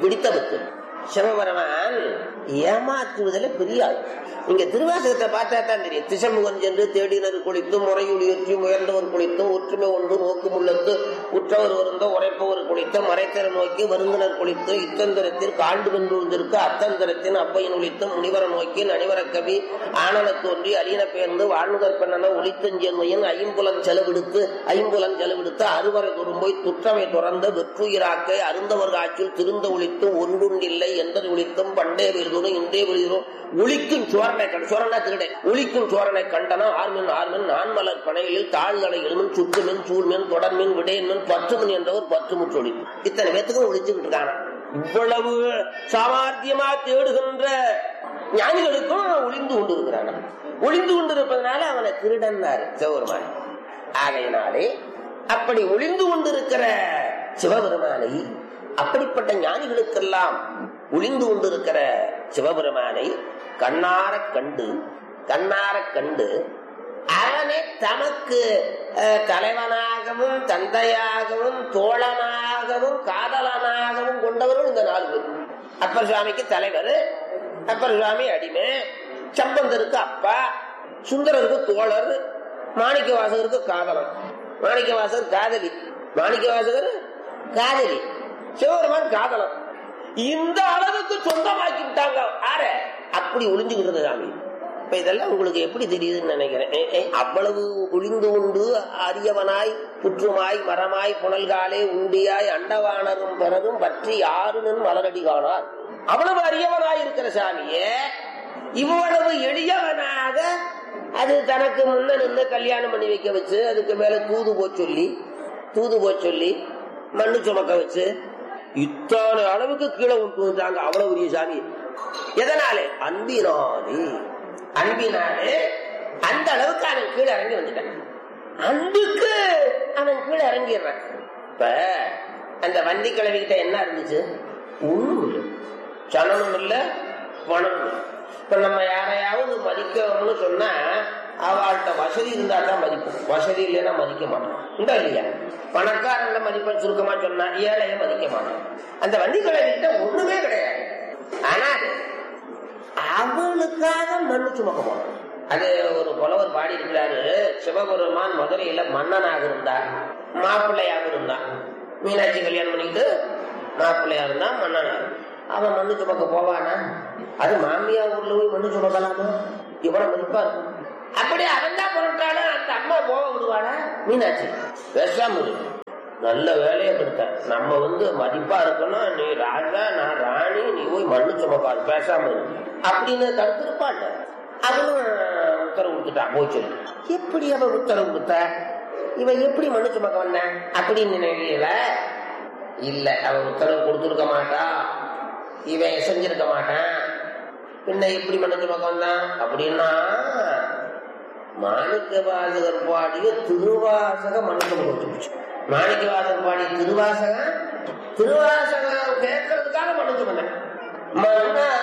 பிடித்த பக்தி சிவபெருமான் ஏமாற்றுவதில் பெரிய ஆள் நீங்க திருவாசகத்தை பார்த்தா தான் தெரியும் திசமுகன் சென்று தேடினர் குளித்தும் முறையுடையற்றி முயன்றவர் குளித்தும் ஒற்றுமை ஒன்று நோக்கும் உள்ளது உற்றவர் வருந்த உரைப்பவர் குளித்தும் மறைத்தர நோக்கி வருந்தினர் குளித்தும் இத்தந்திரத்தில் காண்டு வென்றுவதற்கு அத்தந்திரத்தின் அப்பையின் ஒளித்தும் முனிவர நோக்கி நனிவர கவி ஆனன தோன்றி அரியன பெயர்ந்து வாழ்நுகர் பெண்ணன ஒளித்தஞ்சென்மையின் ஐம்புலன் செலவிடுத்து ஐம்புலன் செலவிடுத்து அறுவரை துரும்போய் துற்றமை துறந்த வெற்றுயிராக்கை அருந்தவர் காட்சியில் திருந்த ஒளித்தும் ஒன்றுண்டில்லை எந்தது ஒளித்தும் பண்டே விருதும் இன்றே விருதும் ஒளிக்கும் சோரனை கண்டு சோரனா திருடை ஒளிக்கும் சோரனை கண்டன ஆர்மின் ஆர்மின் நான்மலர் பனையில் தாழ்களை எழுமின் சுற்றுமின் சூழ்மின் தொடர்மின் விடையன்மின் பற்றுமின் என்றவர் பற்று முற்றொளி இத்தனை பேத்துக்கும் ஒளிச்சுக்கிட்டு இருக்காங்க இவ்வளவு சாமர்த்தியமா தேடுகின்ற ஞானிகளுக்கும் ஒளிந்து கொண்டு இருக்கிறான ஒளிந்து கொண்டிருப்பதனால அவனை திருடன்னாரு சிவபெருமான் ஆகையினாலே அப்படி ஒளிந்து கொண்டிருக்கிற சிவபெருமானை அப்படிப்பட்ட ஞானிகளுக்கெல்லாம் ஒளிந்து கொண்டிருக்கிற சிவபெருமானை கண்ணார கண்டு கண்ணார கண்டு அவனை தமக்கு அஹ், தலைவனாகவும் தந்தையாகவும் தோழனாகவும் காதலனாகவும் கொண்டவர்கள் இந்த நாலு பேர் அப்பர் சுவாமிக்கு தலைவர் அப்பர் சுவாமி அடிமை சம்பந்தருக்கு அப்பா சுந்தரருக்கு தோழர் மாணிக்க வாசகருக்கு காதலன் மாணிக்க வாசகர் காதலி மாணிக்க வாசகர் காதலி சிவபெருமான் காதலன் இந்த அளவுக்கு சொந்தமாக்கிட்டாங்க ஆற அப்படி ஒளிஞ்சுக்கிட்டு சாமி இப்ப இதெல்லாம் உங்களுக்கு எப்படி தெரியுதுன்னு நினைக்கிறேன் ஏ, ஏ, அவ்வளவு ஒளிந்து உண்டு அரியவனாய் புற்றுமாய் மரமாய் புனல்காலே உண்டியாய் அண்டவானரும் பிறரும் பற்றி யாருன்னு மலரடி காணார் அவ்வளவு அரியவனாய் இருக்கிற சாமியே இவ்வளவு எளியவனாக அது தனக்கு முன்ன நின்று கல்யாணம் பண்ணி வைக்க வச்சு அதுக்கு மேல தூது போ சொல்லி தூது போ சொல்லி மண்ணு சுமக்க வச்சு இத்தனை அளவுக்கு கீழே விட்டு வந்தாங்க அவ்வளவு பெரிய சாமி எதனாலே அன்பினாலே அன்பினாலே அந்த அளவுக்கு அவன் கீழே இறங்கி வந்துட்டான் அன்புக்கு அவன் கீழே இறங்கிடுறான் இப்ப அந்த வண்டி கிழவிகிட்ட என்ன இருந்துச்சு ஒண்ணும் இல்லை சனமும் இல்ல பணமும் இல்லை இப்ப நம்ம யாரையாவது மதிக்கணும்னு சொன்னா அவள்கிட்ட வசதி இருந்தா தான் மதிப்போம் வசதி இல்லைன்னா மதிக்க மாட்டோம் உண்டா இல்லையா பணக்காரங்கள மதிப்பேன் சுருக்கமா சொன்னா ஏழைய மதிக்க மாட்டோம் அந்த வண்டி கிட்ட ஒண்ணுமே கிடையாது ஆனா அவளுக்காக மண்ணு சுமக்க போனோம் அது ஒரு புலவர் பாடி இருக்கிறாரு சிவபெருமான் மதுரையில மன்னனாக இருந்தார் மாப்பிள்ளையாக இருந்தான் மீனாட்சி கல்யாணம் பண்ணிட்டு மாப்பிள்ளையா இருந்தா மன்னனாக அவன் மண்ணு சுமக்க போவானா அது மாமியா ஊர்ல போய் மண்ணு சுமக்கலாமா இவ்வளவு மதிப்பா இருக்கும் அப்படி அவன் தான் புரட்டாலும் அந்த அம்மா போக விடுவானா மீனாட்சி பேசாம இரு. நல்ல வேலையை கொடுத்த நம்ம வந்து மதிப்பா இருக்கணும் நீ ராஜா நான் ராணி நீ போய் மண்ணு சுமக்காது பேசாம இரு. அப்படின்னு தடுத்திருப்பாள் அவனும் உத்தரவு கொடுத்துட்டான் போய் சொல்லு எப்படி அவன் உத்தரவு கொடுத்தா இவன் எப்படி மண்ணு சுமக்க வந்தான் அப்படின்னு நினைக்கல இல்ல அவன் உத்தரவு கொடுத்துருக்க மாட்டா இவன் செஞ்சிருக்க மாட்டான் பின்ன எப்படி மண்ணு சுமக்க வந்தான் அப்படின்னா மாணிக்க வாசகர் பாடிய திருவாசக மனுஷன் கொடுத்துருச்சு மாணிக்க வாசகர் பாடிய திருவாசகம் திருவாசகம் கேட்கறதுக்காக மனுஷன் பண்ணேன் மன்னா